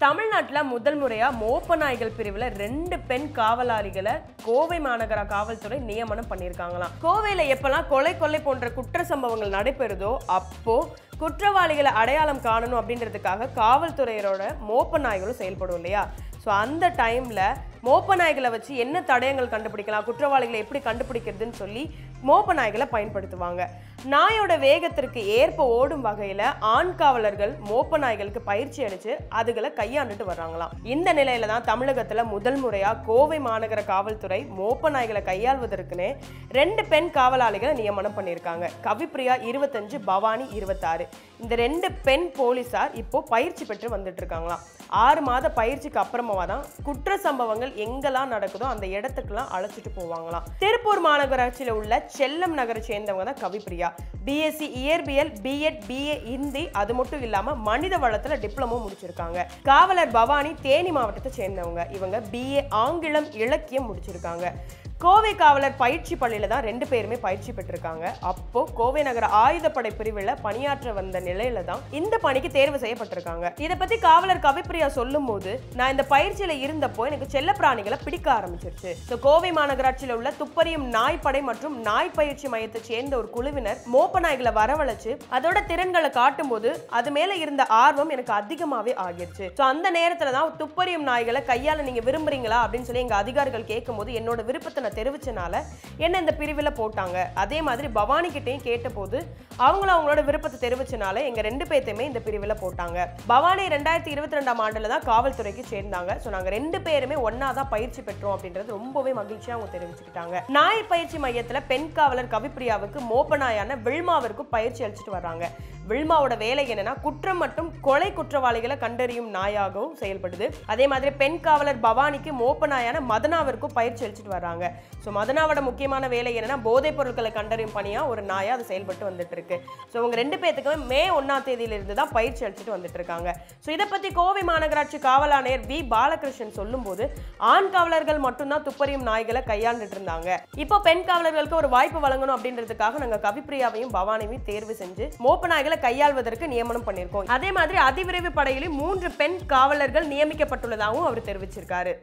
தமிழ்நாட்டில் முதல் முறையா மோப்ப நாய்கள் பிரிவில் ரெண்டு பெண் காவலாளிகளை கோவை மாநகர காவல்துறை நியமனம் பண்ணியிருக்காங்களாம் கோவையில் எப்பெல்லாம் கொலை கொள்ளை போன்ற குற்ற சம்பவங்கள் நடைபெறுதோ அப்போ குற்றவாளிகளை அடையாளம் காணணும் அப்படின்றதுக்காக காவல்துறையரோட மோப்ப நாய்களும் செயல்படும் இல்லையா ஸோ அந்த டைமில் மோப்ப நாய்களை வச்சு என்ன தடயங்கள் கண்டுபிடிக்கலாம் குற்றவாளிகளை எப்படி கண்டுபிடிக்கிறதுன்னு சொல்லி மோப்ப நாய்களை பயன்படுத்துவாங்க நாயோட வேகத்திற்கு ஏற்ப ஓடும் வகையில் ஆண் காவலர்கள் மோப்ப நாய்களுக்கு பயிற்சி அளித்து அதுகளை கையாண்டுட்டு வர்றாங்களாம் இந்த நிலையில தான் தமிழகத்தில் முதல் முறையாக கோவை மாநகர காவல்துறை மோப்ப நாய்களை கையாள்வதற்குன்னு ரெண்டு பெண் காவலாளிகளை நியமனம் பண்ணியிருக்காங்க கவிப்ரியா இருபத்தஞ்சு பவானி இருபத்தாறு இந்த ரெண்டு பெண் போலீசார் இப்போ பயிற்சி பெற்று வந்துட்டு இருக்காங்களாம் ஆறு மாத பயிற்சிக்கு அப்புறமா தான் குற்ற சம்பவங்கள் எங்கெல்லாம் நடக்குதோ அந்த இடத்துக்குலாம் அழைச்சிட்டு போவாங்களாம் திருப்பூர் மாநகராட்சியில் உள்ள செல்லம் நகரை சேர்ந்தவங்க தான் கவிப்ரியா பிஎஸ்சி இயற்பியல் பிஎட் பிஏ ஹிந்தி அது மட்டும் இல்லாம மனித வளத்துல டிப்ளமோ முடிச்சிருக்காங்க காவலர் பவானி தேனி மாவட்டத்தை சேர்ந்தவங்க இவங்க பிஏ ஆங்கிலம் இலக்கியம் முடிச்சிருக்காங்க கோவை காவலர் பயிற்சி பள்ளியில தான் ரெண்டு பேருமே பயிற்சி பெற்றிருக்காங்க அப்போ கோவை நகர ஆயுதப்படை பிரிவில் பணியாற்ற வந்த நிலையில தான் இந்த பணிக்கு தேர்வு செய்யப்பட்டிருக்காங்க இதை பத்தி காவலர் கவிப்பிரியா சொல்லும் போது நான் இந்த பயிற்சியில இருந்தப்போ எனக்கு செல்ல பிராணிகளை பிடிக்க ஆரம்பிச்சிருச்சு ஸோ கோவை மாநகராட்சியில் உள்ள துப்பறியும் நாய்ப்படை மற்றும் நாய் பயிற்சி மையத்தை சேர்ந்த ஒரு குழுவினர் மோப்ப நாய்களை வரவழைச்சு அதோட திறன்களை காட்டும்போது அது மேல இருந்த ஆர்வம் எனக்கு அதிகமாவே ஆகிருச்சு ஸோ அந்த நேரத்துல தான் துப்பறியும் நாய்களை கையால நீங்க விரும்புறீங்களா அப்படின்னு சொல்லி எங்க அதிகாரிகள் கேட்கும்போது என்னோட விருப்பத்தை நான் தெரிவிச்சனால என்ன இந்த பிரிவில் போட்டாங்க அதே மாதிரி பவானி கிட்டையும் கேட்டபோது அவங்களும் அவங்களோட விருப்பத்தை தெரிவிச்சனால எங்க ரெண்டு பேர்த்தையுமே இந்த பிரிவில் போட்டாங்க பவானி ரெண்டாயிரத்தி இருபத்தி ரெண்டாம் ஆண்டுல தான் காவல்துறைக்கு சேர்ந்தாங்க ஸோ நாங்க ரெண்டு பேருமே ஒன்னா தான் பயிற்சிபெற்றோம் அப்படின்றது ரொம்பவே மகிழ்ச்சியா அவங்க தெரிவிச்சுக்கிட்டாங்க நாய் பயிற்சி மையத்துல பெண் காவலர் கவிப்பிரியாவுக்கு மோப்ப நாயான வில்மாவிற்கு பயிற்சி அளிச்சுட்டு வர்றாங்க வில்மாவோட வேலை என்னன்னா குற்றம் மற்றும் கொலை குற்றவாளிகளை கண்டறியும் நாயாகவும் செயல்படுது அதே மாதிரி பெண் காவலர் பவானிக்கு மோப்ப நாயான மதனாவிற்கும் பயிற்சி அளிச்சுட்டு வர்றாங்க ஸோ மதனாவோட முக்கியமான வேலை என்னன்னா போதைப் பொருட்களை கண்டறியும் பணியா ஒரு நாயா அது செயல்பட்டு வந்துட்டு இருக்கு ஸோ அவங்க ரெண்டு பேத்துக்குமே மே ஒன்னாம் தேதியில இருந்து தான் பயிற்சி அளிச்சுட்டு வந்துட்டு இருக்காங்க ஸோ இதை பத்தி கோவை மாநகராட்சி காவல் ஆணையர் வி பாலகிருஷ்ணன் சொல்லும்போது ஆண் காவலர்கள் மட்டும்தான் துப்பறியும் நாய்களை கையாண்டுட்டு இருந்தாங்க இப்போ பெண் காவலர்களுக்கு ஒரு வாய்ப்பு வழங்கணும் அப்படின்றதுக்காக நாங்க கவிப்பிரியாவையும் பவானியையும் தேர்வு செஞ்சு மோப்ப நாய்களை கையாள்வதற்கு நியமனம் பண்ணியிருக்கோம் அதே மாதிரி அதிவிரைவு படையிலும் மூன்று பெண் காவலர்கள் நியமிக்கப்பட்டுள்ளதாகவும் அவர் தெரிவிச்சிருக்காரு